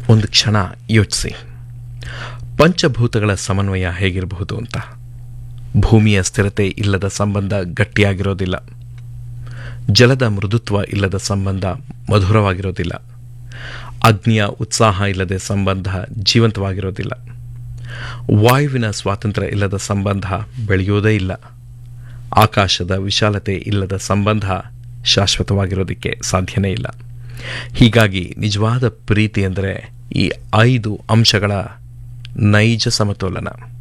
ಒಂದು ಕ್ಷಣ ಯೋಚಿಸಿ ಪಂಚಭೂತಗಳ ಸಮನ್ವಯ ಹೇಗಿರಬಹುದು ಅಂತ ಭೂಮಿಯ ಸ್ಥಿರತೆ ಇಲ್ಲದ ಸಂಬಂಧ ಗಟ್ಟಿಯಾಗಿರೋದಿಲ್ಲ ಜಲದ ಮೃದುತ್ವ ಇಲ್ಲದ ಸಂಬಂಧ ಮಧುರವಾಗಿರೋದಿಲ್ಲ ಅಗ್ನಿಯ ಉತ್ಸಾಹ ಇಲ್ಲದೆ ಸಂಬಂಧ ಜೀವಂತವಾಗಿರೋದಿಲ್ಲ ವಾಯುವಿನ ಸ್ವಾತಂತ್ರ್ಯ ಇಲ್ಲದ ಸಂಬಂಧ ಬೆಳೆಯೋದೇ ಇಲ್ಲ ಆಕಾಶದ ವಿಶಾಲತೆ ಇಲ್ಲದ ಸಂಬಂಧ ಶಾಶ್ವತವಾಗಿರೋದಕ್ಕೆ ಸಾಧ್ಯನೇ ಇಲ್ಲ ಹೀಗಾಗಿ ನಿಜವಾದ ಪ್ರೀತಿ ಎಂದರೆ ಈ ಐದು ಅಂಶಗಳ ನೈಜ ಸಮತೋಲನ